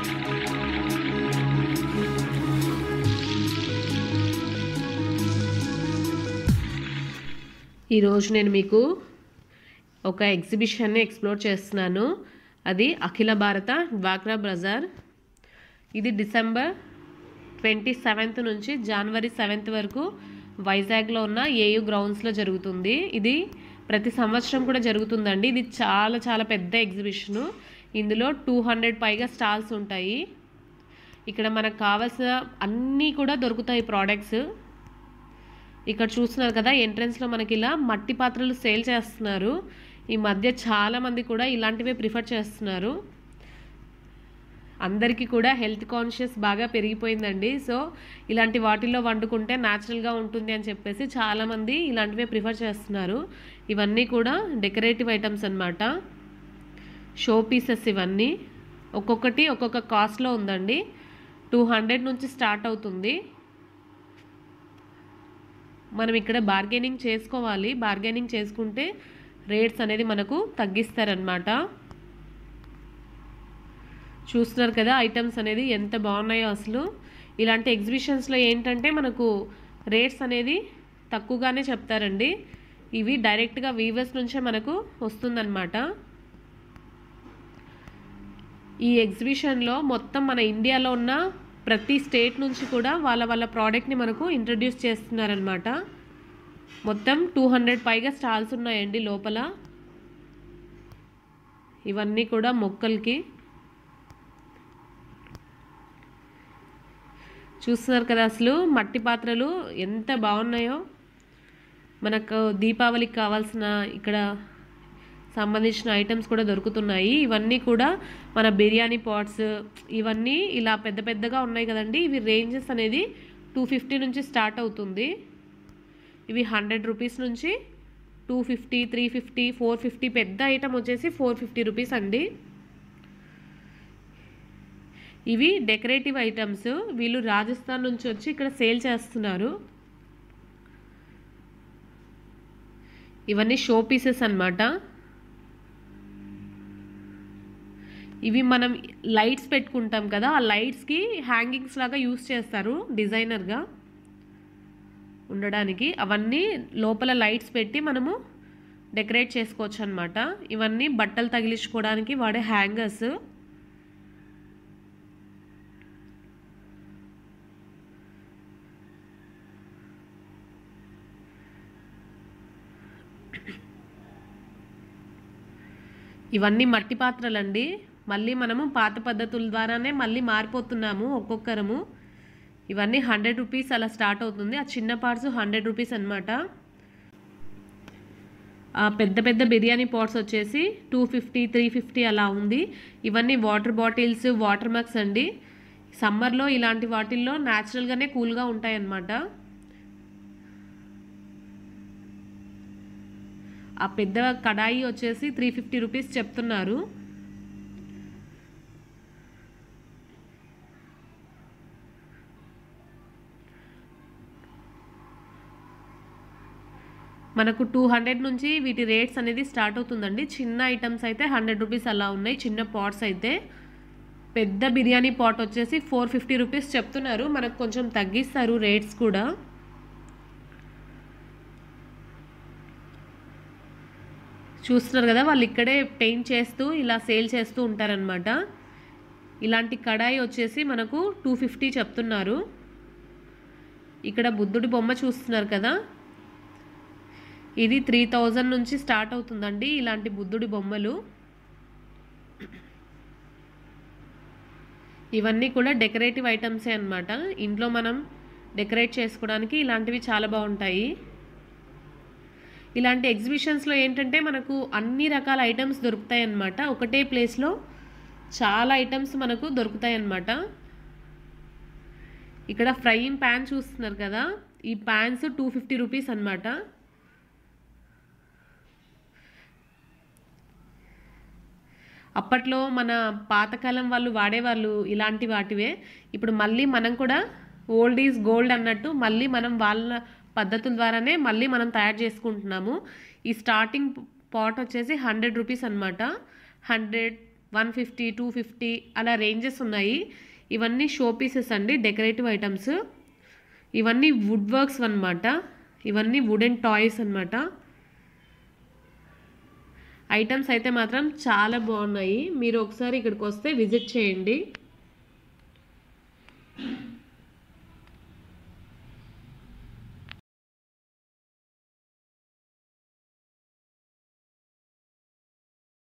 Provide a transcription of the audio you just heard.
ఈరోజు నేను మీకు ఒక ఎగ్జిబిషన్ని ఎక్స్ప్లోర్ చేస్తున్నాను అది అఖిల భారత డ్వాక్రా బజార్ ఇది డిసెంబర్ ట్వంటీ సెవెంత్ నుంచి జనవరి సెవెంత్ వరకు వైజాగ్లో ఉన్న ఏయు గ్రౌండ్స్లో జరుగుతుంది ఇది ప్రతి సంవత్సరం కూడా జరుగుతుందండి ఇది చాలా చాలా పెద్ద ఎగ్జిబిషను ఇందులో టూ హండ్రెడ్ పైగా స్టాల్స్ ఉంటాయి ఇక్కడ మనకు కావాల్సిన అన్నీ కూడా దొరుకుతాయి ప్రోడక్ట్స్ ఇక్కడ చూస్తున్నారు కదా ఎంట్రన్స్లో మనకి ఇలా మట్టి పాత్రలు సేల్ చేస్తున్నారు ఈ మధ్య చాలా మంది కూడా ఇలాంటివే ప్రిఫర్ చేస్తున్నారు అందరికీ కూడా హెల్త్ కాన్షియస్ బాగా పెరిగిపోయిందండి సో ఇలాంటి వాటిల్లో వండుకుంటే న్యాచురల్గా ఉంటుంది అని చెప్పేసి చాలామంది ఇలాంటివే ప్రిఫర్ చేస్తున్నారు ఇవన్నీ కూడా డెకరేటివ్ ఐటమ్స్ అన్నమాట షో పీసెస్ ఇవన్నీ ఒక్కొక్కటి ఒక్కొక్క కాస్ట్లో ఉందండి టూ హండ్రెడ్ నుంచి స్టార్ట్ అవుతుంది మనం ఇక్కడ బార్గెనింగ్ చేసుకోవాలి బార్గెనింగ్ చేసుకుంటే రేట్స్ అనేది మనకు తగ్గిస్తారనమాట చూస్తున్నారు కదా ఐటమ్స్ అనేది ఎంత బాగున్నాయో అసలు ఇలాంటి ఎగ్జిబిషన్స్లో ఏంటంటే మనకు రేట్స్ అనేది తక్కువగానే చెప్తారండి ఇవి డైరెక్ట్గా వీవర్స్ నుంచే మనకు వస్తుందన్నమాట ఈ ఎగ్జిబిషన్లో మొత్తం మన ఇండియాలో ఉన్న ప్రతి స్టేట్ నుంచి కూడా వాళ్ళ వాళ్ళ ప్రోడక్ట్ని మనకు ఇంట్రడ్యూస్ చేస్తున్నారనమాట మొత్తం టూ హండ్రెడ్ పైగా స్టాల్స్ ఉన్నాయండి లోపల ఇవన్నీ కూడా మొక్కలకి చూస్తున్నారు కదా అసలు మట్టి పాత్రలు ఎంత బాగున్నాయో మనకు దీపావళికి కావాల్సిన ఇక్కడ సంబంధించిన ఐటమ్స్ కూడా దొరుకుతున్నాయి ఇవన్నీ కూడా మన బిర్యానీ పాట్స్ ఇవన్నీ ఇలా పెద్ద పెద్దగా ఉన్నాయి కదండి ఇవి రేంజెస్ అనేది టూ ఫిఫ్టీ నుంచి స్టార్ట్ అవుతుంది ఇవి హండ్రెడ్ రూపీస్ నుంచి two fifty three fifty four fifty పెద్ద ఐటమ్ వచ్చేసి ఫోర్ ఫిఫ్టీ రూపీస్ అండి ఇవి డెకరేటివ్ ఐటమ్స్ వీళ్ళు రాజస్థాన్ నుంచి వచ్చి ఇక్కడ సేల్ చేస్తున్నారు ఇవన్నీ షో పీసెస్ అన్నమాట ఇవి మనం లైట్స్ పెట్టుకుంటాం కదా ఆ లైట్స్కి హ్యాంగింగ్స్ లాగా యూస్ చేస్తారు డిజైనర్గా ఉండడానికి అవన్నీ లోపల లైట్స్ పెట్టి మనము డెకరేట్ చేసుకోవచ్చు అనమాట ఇవన్నీ బట్టలు తగిలించుకోవడానికి వాడే హ్యాంగర్స్ ఇవన్నీ మట్టి పాత్రలండి మళ్ళీ మనము పాత పద్ధతుల ద్వారానే మళ్ళీ మారిపోతున్నాము ఒక్కొక్కరము ఇవన్నీ హండ్రెడ్ రూపీస్ అలా స్టార్ట్ అవుతుంది ఆ చిన్న పార్ట్స్ హండ్రెడ్ రూపీస్ అనమాట ఆ పెద్ద పెద్ద బిర్యానీ పాట్స్ వచ్చేసి టూ ఫిఫ్టీ త్రీ ఫిఫ్టీ అలా ఉంది ఇవన్నీ వాటర్ బాటిల్స్ వాటర్ మగ్స్ అండి సమ్మర్లో ఇలాంటి వాటిల్లో న్యాచురల్గానే కూల్గా ఉంటాయన్నమాట ఆ పెద్ద కడాయి వచ్చేసి త్రీ ఫిఫ్టీ రూపీస్ చెప్తున్నారు మనకు టూ హండ్రెడ్ నుంచి వీటి రేట్స్ అనేది స్టార్ట్ అవుతుందండి చిన్న ఐటమ్స్ అయితే హండ్రెడ్ రూపీస్ అలా ఉన్నాయి చిన్న పాట్స్ అయితే పెద్ద బిర్యానీ పాట్ వచ్చేసి ఫోర్ ఫిఫ్టీ రూపీస్ చెప్తున్నారు మనకు కొంచెం తగ్గిస్తారు రేట్స్ కూడా చూస్తున్నారు కదా వాళ్ళు ఇక్కడే పెయింట్ చేస్తూ ఇలా సేల్ చేస్తూ ఉంటారనమాట ఇలాంటి కడాయి వచ్చేసి మనకు టూ ఫిఫ్టీ చెప్తున్నారు ఇక్కడ బుద్ధుడి బొమ్మ చూస్తున్నారు కదా ఇది త్రీ థౌజండ్ నుంచి స్టార్ట్ అవుతుందండి ఇలాంటి బుద్ధుడి బొమ్మలు ఇవన్నీ కూడా డెకరేటివ్ ఐటమ్సే అనమాట ఇంట్లో మనం డెకరేట్ చేసుకోవడానికి ఇలాంటివి చాలా బాగుంటాయి ఇలాంటి ఎగ్జిబిషన్స్లో ఏంటంటే మనకు అన్ని రకాల ఐటమ్స్ దొరుకుతాయి అన్నమాట ఒకటే ప్లేస్లో చాలా ఐటమ్స్ మనకు దొరుకుతాయి అన్నమాట ఇక్కడ ఫ్రైయింగ్ ప్యాన్ చూస్తున్నారు కదా ఈ ప్యాన్స్ టూ ఫిఫ్టీ రూపీస్ అనమాట అప్పట్లో మన పాతకాలం వాళ్ళు వాడేవాళ్ళు ఇలాంటి వాటివే ఇప్పుడు మళ్ళీ మనం కూడా ఓల్డ్ ఈజ్ గోల్డ్ అన్నట్టు మళ్ళీ మనం వాళ్ళ పద్ధతుల ద్వారానే మళ్ళీ మనం తయారు చేసుకుంటున్నాము ఈ స్టార్టింగ్ పాట్ వచ్చేసి హండ్రెడ్ రూపీస్ అనమాట hundred one fifty two fifty అలా రేంజెస్ ఉన్నాయి ఇవన్నీ షో పీసెస్ అండి డెకరేటివ్ ఐటమ్స్ ఇవన్నీ వుడ్ వర్క్స్ అన్నమాట ఇవన్నీ వుడెన్ టాయ్స్ అన్నమాట ఐటమ్స్ అయితే మాత్రం చాలా బాగున్నాయి మీరు ఒకసారి ఇక్కడికి వస్తే విజిట్ చేయండి